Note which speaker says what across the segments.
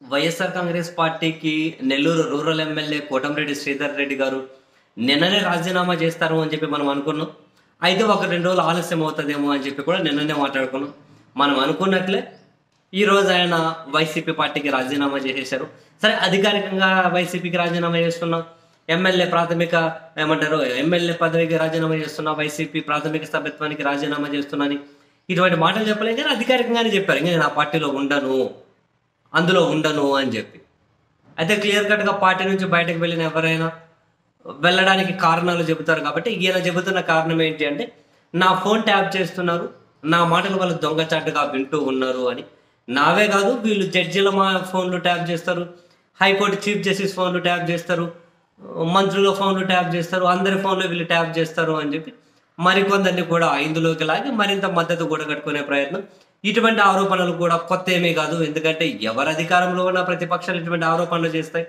Speaker 1: YSR Congress పార్టీకి Nellore rural MLA Kotamreddy Sridhar Reddy గారు నిన్ననే రాజీనామా చేస్తారు అని చెప్పి మనం అనుకున్నాం అయితే ఒక రెండు రోజులు ఆలస్యం అవుతుందేమో అని చెప్పి కూడా నిన్ననే మాట్లాడుకున్నాం మనం అనుకున్నట్లే ఈ రోజు ఆయన వైసీపీ పార్టీకి రాజీనామా చేసేశారు సరే అధికారికంగా వైసీపీకి రాజీనామా చేస్తున్నాం ఎమ్మెల్యే ప్రాథమిక ఏమంటారు ఎమ్మెల్యే పదవికి రాజీనామా చేస్తున్నా వైసీపీ ప్రాథమిక సభ్యత్వానికి రాజీనామా చేస్తున్నాని ఇటువంటి మాటలు చెప్పలేదు కానీ అధికారికంగానే చెప్పారు ఇంకా నేను ఆ పార్టీలో ఉండను అందులో ఉండను అని చెప్పి అయితే క్లియర్ కట్గా పార్టీ నుంచి బయటకు వెళ్ళిన ఎవరైనా వెళ్ళడానికి కారణాలు చెబుతారు కాబట్టి ఈయన చెబుతున్న కారణం ఏంటి అంటే నా ఫోన్ ట్యాప్ చేస్తున్నారు నా మాటలు వాళ్ళు దొంగచాటుగా వింటూ ఉన్నారు అని నావే కాదు వీళ్ళు జడ్జిల మా ఫోన్లు ట్యాప్ చేస్తారు హైకోర్టు చీఫ్ జస్టిస్ ఫోన్లు ట్యాప్ చేస్తారు మంత్రుల ఫోన్లు ట్యాప్ చేస్తారు అందరి ఫోన్లు వీళ్ళు ట్యాప్ చేస్తారు అని చెప్పి మరికొందరిని కూడా ఇందులోకి లాగి మరింత మద్దతు కూడా కట్టుకునే ప్రయత్నం ఇటువంటి ఆరోపణలు కూడా కొత్త ఏమీ కాదు ఎందుకంటే ఎవరు అధికారంలో ఉన్న ప్రతిపక్షాలు ఇటువంటి ఆరోపణలు చేస్తాయి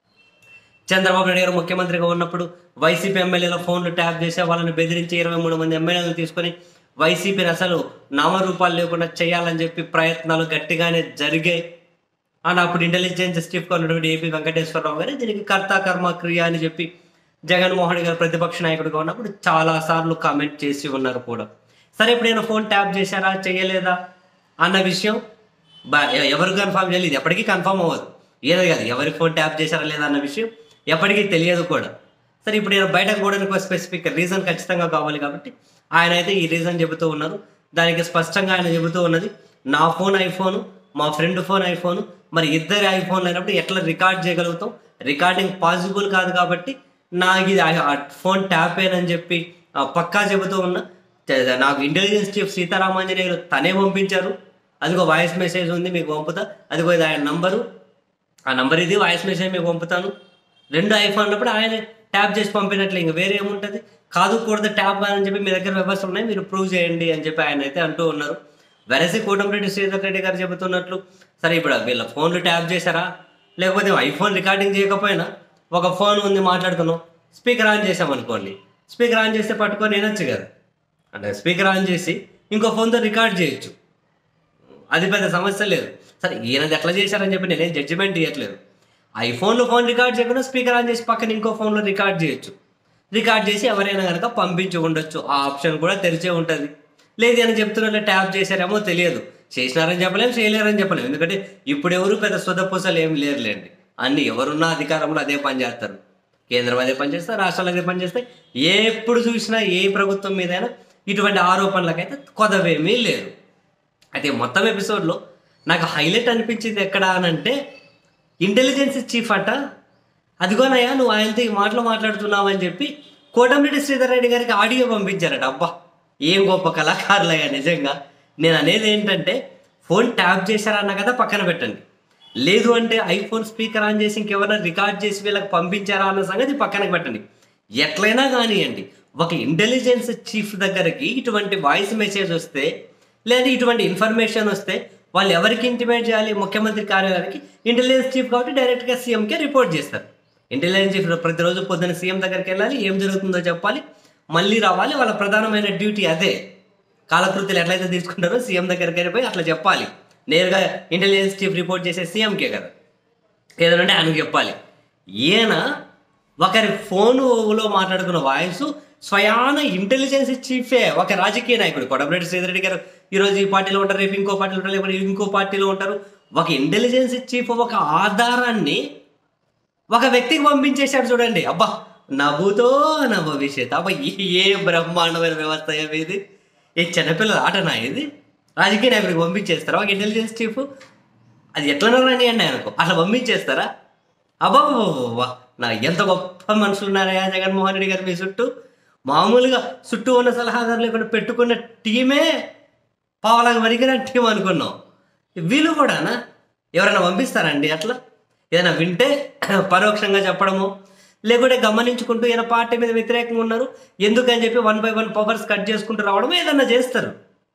Speaker 1: చంద్రబాబు నాయుడు గారు ముఖ్యమంత్రిగా ఉన్నప్పుడు వైసీపీ ఎమ్మెల్యేల ఫోన్లు ట్యాప్ చేసే వాళ్ళని బెదిరించి ఇరవై మూడు మంది ఎమ్మెల్యేలను తీసుకొని వైసీపీని అసలు నామరూపాలు లేకుండా చేయాలని చెప్పి ప్రయత్నాలు గట్టిగానే జరిగాయి అని అప్పుడు ఇంటెలిజెన్స్ చీఫ్గా ఉన్నటువంటి ఏపీ వెంకటేశ్వరరావు గారు దీనికి కర్త కర్మ క్రియ అని చెప్పి జగన్మోహన్ రెడ్డి గారు ప్రతిపక్ష నాయకుడిగా ఉన్నప్పుడు చాలా సార్లు కామెంట్ చేసి ఉన్నారు కూడా సరే ఇప్పుడు నేను ఫోన్ ట్యాప్ చేశారా చేయలేదా అన్న విషయం బా- ఎ- ఎవరు కన్ఫర్మ్ చేయలేదు ఇది ఎప్పటికీ కన్ఫర్మ్ అవ్వదు ఏదో కాదు ఎవరి ఫోన్ ట్యాప్ చేశారా లేదా అన్న విషయం ఎప్పటికీ తెలియదు కూడా సరే ఇప్పుడు నేను బయటకు పోవడానికి ఒక స్పెసిఫిక్ రీజన్ ఖచ్చితంగా కావాలి కాబట్టి ఆయన అయితే ఈ రీజన్ చెబుతూ ఉన్నారు దానికి స్పష్టంగా ఆయన చెబుతూ ఉన్నది నా ఫోన్ ఐఫోన్ మా ఫ్రెండ్ ఫోన్ ఐఫోన్ మరి ఇద్దరి ఐఫోన్ అయినప్పుడు ఎట్లా రికార్డ్ చేయగలుగుతాం రికార్డింగ్ పాసిబుల్ కాదు కాబట్టి నాకు ఇది ఆ- ఆ ఫోన్ ట్యాప్ అని చెప్పి ఆ, పక్కా చెబుతూ ఉన్నా తే- నాకు ఇంటెలిజెన్స్ చీఫ్ సీతారామాంజనేయులు తనే పంపించారు అదిగో వాయిస్ మెసేజ్ ఉంది మీకు పంపుతా అదిగో ఇది ఆయన నంబరు ఆ నంబర్ ఇది వాయిస్ మెసేజ్ మీకు పంపుతాను రెండు ఐఫోన్ ఉన్నప్పుడు ఆయన ట్యాప్ చేసి పంపినట్లు ఇంక వేరే ఏముంటుంది కాదు కూడదు ట్యాప్ కాదని చెప్పి మీ దగ్గర వ్యవస్థ ఉన్నాయి మీరు ప్రూవ్ చేయండి అని చెప్పి ఆయన అయితే అంటూ ఉన్నారు వెరసి కోటంరెడ్డి శ్రీధర్ రెడ్డి గారు చెబుతున్నట్లు సరే ఇప్పుడు వీళ్ళ ఫోన్లు ట్యాప్ చేశారా లేకపోతే ఐఫోన్ రికార్డింగ్ చేయకపోయినా ఒక ఫోన్ ఉంది మాట్లాడుతున్నాం స్పీకర్ ఆన్ చేసాం అనుకోండి స్పీకర్ ఆన్ చేస్తే పట్టుకొని వినొచ్చు కదా అంటే స్పీకర్ ఆన్ చేసి ఇంకో ఫోన్తో రికార్డ్ చేయొచ్చు అది పెద్ద సమస్య లేదు సరే ఈయనది ఎట్లా చేశారని చెప్పి నేనేం జడ్జిమెంట్ ఇవ్వట్లేదు ఐఫోన్లో ఫోన్ రికార్డ్ చేయకుండా స్పీకర్ ఆన్ చేసి పక్కన ఇంకో ఫోన్లో రికార్డ్ చేయొచ్చు రికార్డ్ చేసి ఎవరైనా కనుక పంపించి ఉండొచ్చు ఆ ఆప్షన్ కూడా తెరిచే ఉంటుంది లేదు అని చెప్తున్నట్లు ట్యాప్ చేశారేమో తెలియదు చేసినారని చెప్పలేం చేయలేరని చెప్పలేం ఎందుకంటే ఇప్పుడు ఎవరు పెద్ద సుధపూసలు ఏం లేరులేండి అన్ని ఎవరున్నా అధికారంలో అదే పని చేస్తారు కేంద్రం అదే పని చేస్తారు రాష్ట్రాలు అదే పని చేస్తాయి ఎప్పుడు చూసినా ఏ ప్రభుత్వం మీదైనా ఇటువంటి ఆరోపణలకైతే కొదవేమీ లేదు అయితే మొత్తం ఎపిసోడ్లో నాకు హైలైట్ అనిపించింది ఎక్కడ అనంటే ఇంటెలిజెన్స్ చీఫ్ అట అదిగోనయ్యా నువ్వు ఆయనతో ఈ మాటలు మాట్లాడుతున్నావు అని చెప్పి కోటమిరెడ్డి శ్రీధర్ రెడ్డి గారికి ఆడియో పంపించారట అబ్బా ఏం గొప్ప కళాకారులయ్యా నిజంగా నేను అనేది ఏంటంటే ఫోన్ ట్యాప్ చేశారన్న కదా పక్కన పెట్టండి లేదు అంటే ఐఫోన్ స్పీకర్ ఆన్ చేసి ఇంకెవరైనా రికార్డ్ చేసి వీళ్ళకి పంపించారా అన్న సంగతి పక్కనకి పెట్టండి ఎట్లయినా కానివ్వండి ఒక ఇంటెలిజెన్స్ చీఫ్ దగ్గరికి ఇటువంటి వాయిస్ మెసేజ్ వస్తే లేదా ఇటువంటి ఇన్ఫర్మేషన్ వస్తే వాళ్ళు ఎవరికి ఇంటిమేట్ చేయాలి ముఖ్యమంత్రి కార్యాలయానికి ఇంటెలిజెన్స్ చీఫ్ కాబట్టి డైరెక్ట్గా సీఎంకే రిపోర్ట్ చేస్తారు ఇంటెలిజెన్స్ చీఫ్ ప్రతిరోజు పొద్దున్న సీఎం దగ్గరికి వెళ్ళాలి ఏం జరుగుతుందో చెప్పాలి మళ్ళీ రావాలి వాళ్ళ ప్రధానమైన డ్యూటీ అదే కాలకృతులు ఎట్లయితే తీసుకుంటారో సీఎం దగ్గరికి వెళ్ళిపోయి అట్లా చెప్పాలి నేరుగా ఇంటెలిజెన్స్ చీఫ్ రిపోర్ట్ చేసే సీఎంకే కదా ఏదంటే ఆయనకు చెప్పాలి ఈయన ఒకరి ఫోనులో మాట్లాడుకున్న వాయిస్ స్వయాన ఇంటెలిజెన్స్ చీఫే ఒక రాజకీయ నాయకుడు కొడబరెడ్డి శ్రీధరెడ్డి గారు ఈరోజు ఈ పార్టీలో ఉంటారు రేపు ఇంకో పార్టీలో ఉంటారు లేకపోతే ఇంకో పార్టీలో ఉంటారు ఒక ఇంటెలిజెన్స్ చీఫ్ ఒక ఆధారాన్ని ఒక వ్యక్తికి పంపించేశాడు చూడండి అబ్బా నవ్వుతో నా భవిష్యత్ అబ్బా ఈ- ఏ బ్రహ్మాండమైన వ్యవస్థ ఏమి ఇది ఏ చిన్నపిల్లల ఆటనా ఇది రాజకీయ నాయకుడికి పంపించేస్తారా ఒక ఇంటెలిజెన్స్ చీఫ్ అది ఎట్లనో రాని అండి ఆయనకు అట్లా పంపించేస్తారా అబ్బాబ్బా నా ఎంత గొప్ప మనుషులు ఉన్నారయ్యా జగన్మోహన్ రెడ్డి గారు మీ చుట్టూ మామూలుగా చుట్టూ ఉన్న సలహాదారులు ఇక్కడ పెట్టుకున్న టీమే పావలాగా మరిగిన టీం అనుకున్నాం వీళ్ళు కూడానా ఎవరైనా పంపిస్తారండి అట్లా ఏదైనా వింటే పరోక్షంగా చెప్పడము లేకుంటే గమనించుకుంటూ ఈయన పార్టీ మీద వ్యతిరేకంగా ఉన్నారు ఎందుకని చెప్పి one by one powers cut చేసుకుంటూ రావడం ఏదన్నా చేస్తారు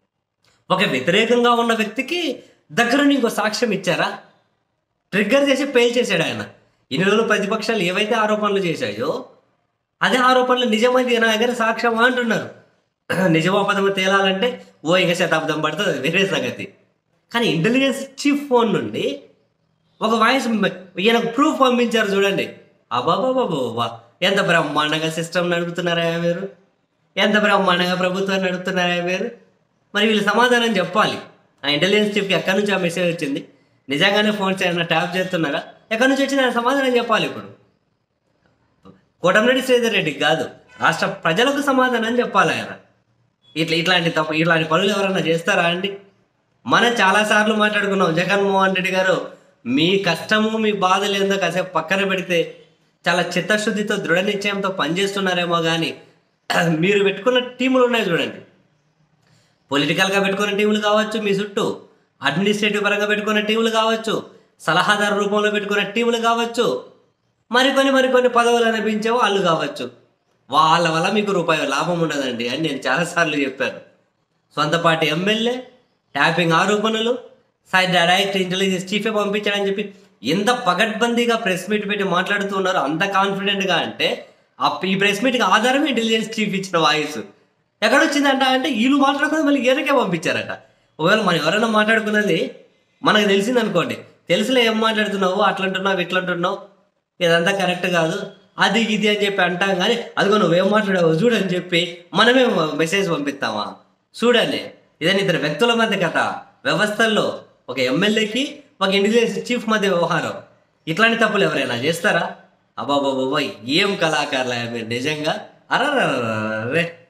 Speaker 1: ఒక వ్యతిరేకంగా ఉన్న వ్యక్తికి దగ్గర ఇంకో సాక్ష్యం ఇచ్చారా ట్రిగ్గర్ చేసి పేల్ చేశాడు ఆయన ఇన్ని రోజులు ప్రతిపక్షాలు ఏవైతే ఆరోపణలు చేశాయో అదే ఆరోపణలు నిజమైంది నా దగ్గర సాక్ష్యం అంటున్నారు నిజమాపదము తేలాలంటే ఓ ఇంకా శతాబ్దం పడుతుంది అది వేరే సంగతి కానీ ఇంటెలిజెన్స్ చీఫ్ ఫోన్ నుండి ఒక వాయిస్ ఈయనకు ప్రూఫ్ పంపించారు చూడండి అబాబాబాబా ఎంత బ్రహ్మాండంగా సిస్టమ్ నడుపుతున్నారా మీరు ఎంత బ్రహ్మాండంగా ప్రభుత్వాన్ని నడుపుతున్నారా మీరు మరి వీళ్ళు సమాధానం చెప్పాలి ఆ ఇంటెలిజెన్స్ చీఫ్కి ఎక్కడి నుంచి ఆ మెసేజ్ వచ్చింది నిజంగానే ఫోన్స్ ఏమైనా ట్యాప్ చేస్తున్నారా ఎక్కడి నుంచి వచ్చింది ఆయన సమాధానం చెప్పాలి ఇప్పుడు కోటమిరెడ్డి శ్రీధర్ రెడ్డికి కాదు రాష్ట్ర ప్రజలకు సమాధానం చెప్పాలి ఆయన ఇట్లా ఇట్లాంటి తప్పు ఇట్లాంటి పనులు ఎవరైనా చేస్తారా అండి మనం చాలాసార్లు మాట్లాడుకున్నాం జగన్మోహన్ రెడ్డి గారు మీ కష్టము మీ బాధలు ఏందో కాసేపు పక్కన పెడితే చాలా చిత్తశుద్ధితో దృఢ నిశ్చయంతో పనిచేస్తున్నారేమో కానీ మీరు పెట్టుకున్న టీములు ఉన్నాయి చూడండి పొలిటికల్గా పెట్టుకున్న టీములు కావచ్చు మీ చుట్టూ అడ్మినిస్ట్రేటివ్ పరంగా పెట్టుకున్న టీములు కావచ్చు సలహాదారు రూపంలో పెట్టుకున్న టీములు కావచ్చు మరికొన్ని మరికొన్ని పదవులు అనిపించే వాళ్ళు కావచ్చు వాళ్ళ వల్ల మీకు రూపాయి లాభం ఉండదండి అని నేను చాలాసార్లు చెప్పాను సొంత పార్టీ ఎమ్మెల్యే ట్యాపింగ్ ఆరోపణలు సైడ్ డైరెక్ట్ ఇంటెలిజెన్స్ చీఫే పంపించాడని చెప్పి ఎంత పగడ్బందీగా ప్రెస్ మీట్ పెట్టి మాట్లాడుతూ ఉన్నారో అంత కాన్ఫిడెంట్గా అంటే ఆ ఈ ప్రెస్ మీట్కి ఆధారమే ఇంటెలిజెన్స్ చీఫ్ ఇచ్చిన వాయిస్ ఎక్కడొచ్చిందంట అంటే వీళ్ళు మాట్లాడుకుని మళ్ళీ ఈయనకే పంపించారట ఒకవేళ మనం ఎవరైనా మాట్లాడుకున్నది మనకు తెలిసింది అనుకోండి తెలిసిలే ఏం మాట్లాడుతున్నావు అట్లంటున్నావు ఇట్లంటున్నావు ఇదంతా కరెక్ట్ కాదు అది ఇది అని చెప్పి అంటాం కానీ అదిగో నువ్వేం మాట్లాడావు చూడని చెప్పి మనమే మెసేజ్ పంపిస్తామా చూడండి ఇదని ఇద్దరు వ్యక్తుల మధ్య కథ వ్యవస్థల్లో ఒక ఎమ్మెల్యేకి ఒక ఇంటెలిజెన్స్ చీఫ్ మధ్య వ్యవహారం ఇట్లాంటి తప్పులు ఎవరైనా చేస్తారా అబ్బాబాబాయ్ ఏం కళాకారులా మీరు నిజంగా అరే